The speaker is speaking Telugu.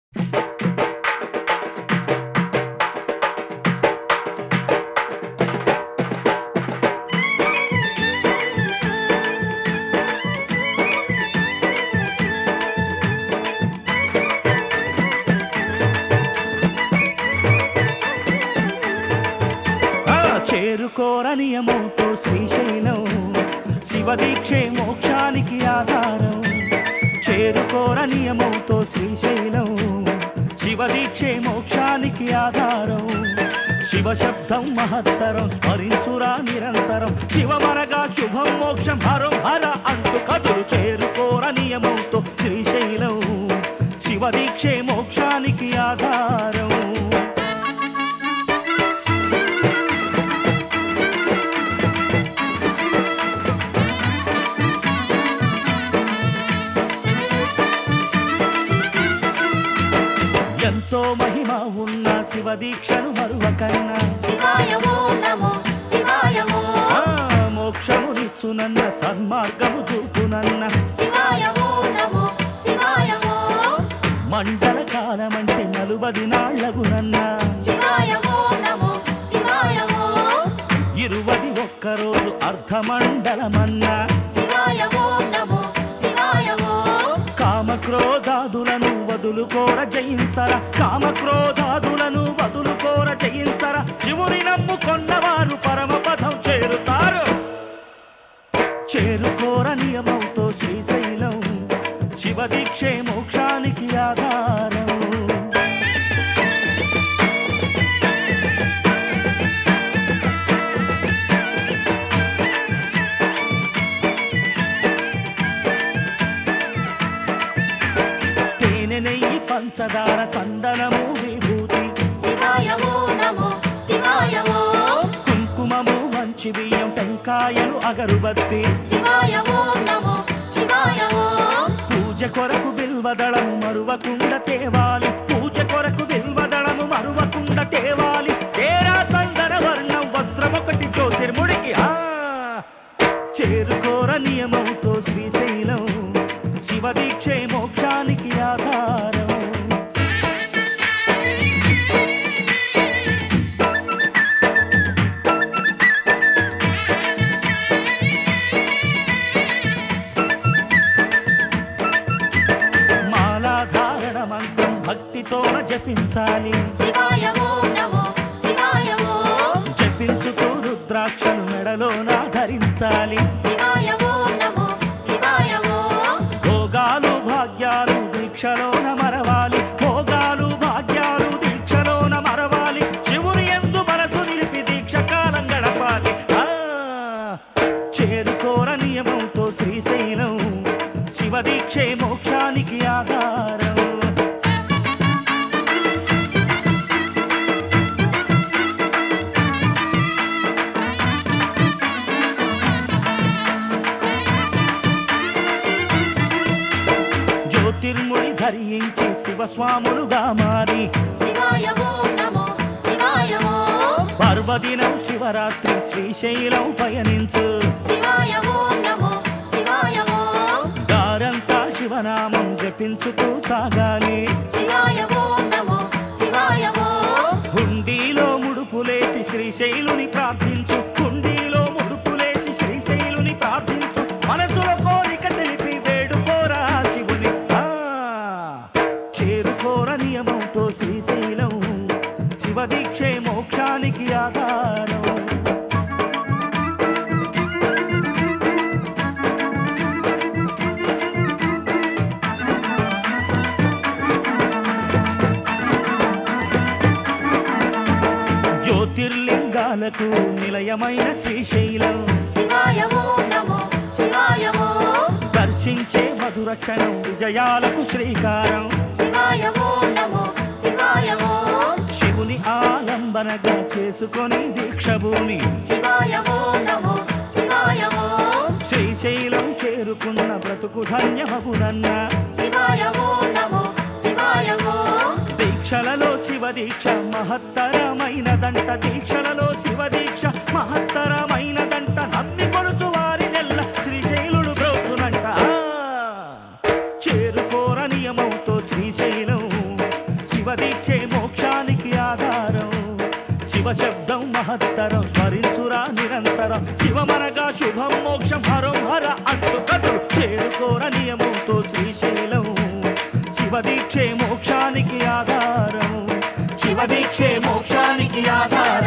ఆ చేరుకోర నియమంతో శ్రీశైలం శివదీక్షే మోక్షానికి ఆధారం చేరుకోర నియమంతో శ్రీశైలం శివదీక్షే మోక్షానికి ఆధారం శివశబ్దం మహత్తరం స్మరించురా నిరంతరం శివమనగా శుభం మోక్షం హరం హర అంటూ కదులు చేరుకోర నియమంతో శ్రీశైలం శివదీక్షే మోక్షానికి ఆధారం ఎంతో మహిమ ఉన్న శివ దీక్షను మరువకన్నా శివాయ ఓం నమో శివాయ ఓం ఆ, మోక్షమునిచ్చునన్న సన్మార్గము చూపునన్న శివాయ ఓం నమో శివాయ ఓం మండల కాలమంటే నలుబది నాళ్లగునన్న శివాయ ఓం నమో శివాయ ఓం ఇరువది ఒక్కరోజు అర్ధమండలమన్నా శివాయ ఓం నమో శివాయ ఓం కామక్రోధాదులను వదులుకోర జయించర కామక్రోధాదులను వదులుకోర జయించర శివుని నమ్ముకొన్నవారు పరమపదం చేరుతారు చేరుకోర నియమంతో శ్రీశైలం శివదీక్షే మోక్షానికి ఆధారం తేనె నెయ్యి పంచదార చందనము విభూతి శివాయ ఓం నమో శివాయ ఓం కుంకుమము మంచి బియ్యం టెంకాయలు అగరుబత్తి శివాయ ఓం నమో శివాయ ఓం పూజ కొరకు బిల్వదళము మరువకుండ తేవాలి పూజ కొరకు బిల్వదళము మరువకుండ తేవాలి తేరా చందన వర్ణం వస్త్రమొకటి జ్యోతిర్ముడికి ఆ చేరుకోర నియమంతో శ్రీశైలం శివదీక్షే మోక్షానికి ఆధారం మాలాధారణ మంత్రం భక్తితోన జపించాలి శివాయ ఓం నమో శివాయ ఓం జపించుతూ రుద్రాక్షను మెడలోన ధరించాలి శివాయ ఓం నమో శివాయ ఓం భోగాలు భాగ్యాలు దీక్షలోన మరవాలి భోగాలు భాగ్యాలు దీక్షలోన మరవాలి శివుని ఎందు మనసు నిలిపి దీక్ష కాలం గడపాలి ఆ, చేరుకోర నియమంతో శ్రీశైలం శివదీక్షే మోక్షానికి ఆధారం జ్యోతిర్ముడి ధరించి శివస్వాములుగా మారి శివాయ ఓం నమో శివాయ ఓం పర్వదినం శివరాత్రి శ్రీశైలం పయనించు శివాయ ఓం నమో శివాయ ఓం దారంతా శివనామం జపించుతూ సాగాలి శివాయ ఓం నమో శివాయ ఓం హుండీలో ముడుపులేసి శ్రీశైలుని ప్రార్థించు హుండీలో ముడుపులేసి శ్రీశైలుని ప్రార్థించు మనసులో కోరిక తెలిపి వేడుకోరా శివుని ఆ, చేరుకోర నియమంతో శ్రీశైలం శివదీక్షే మోక్షానికి ఆధారం జ్యోతిర్లింగాలకు నిలయమైన శ్రీశైలం శివాయ ఓం నమో శివాయ ఓం దర్శించే మధుర క్షణం విజయాలకు శ్రీకారం శివాయ ఓం నమో శివాయ ఓం శివుని ఆలంబనగా చేసుకొని దీక్షభూమి శివాయ ఓం నమో శివాయ ఓం శ్రీశైలం చేరుకున్న బ్రతుకు ధన్యమగునన్న శివాయ ఓం నమో శివాయ ఓం దీక్షలలో శివ దీక్ష మహత్తరమైనదంట దీక్షలలో శివ దీక్ష మహత్తరమైనదంట నమ్మి కొడుచు వారి నెల్ల శ్రీశైలుడు బ్రోచునంట ఆ! చేరుకోర నియమంతో శ్రీశైలం మహత్తరం స్మరించురా నిరంతరం శివమనగా శుభం మోక్షం హరం హర అంటూ కథలు చేరుకోర నియమంతో శ్రీశైలం శివదీక్షే మోక్షానికి ఆధారం శివదీక్షే మోక్షానికి ఆధారం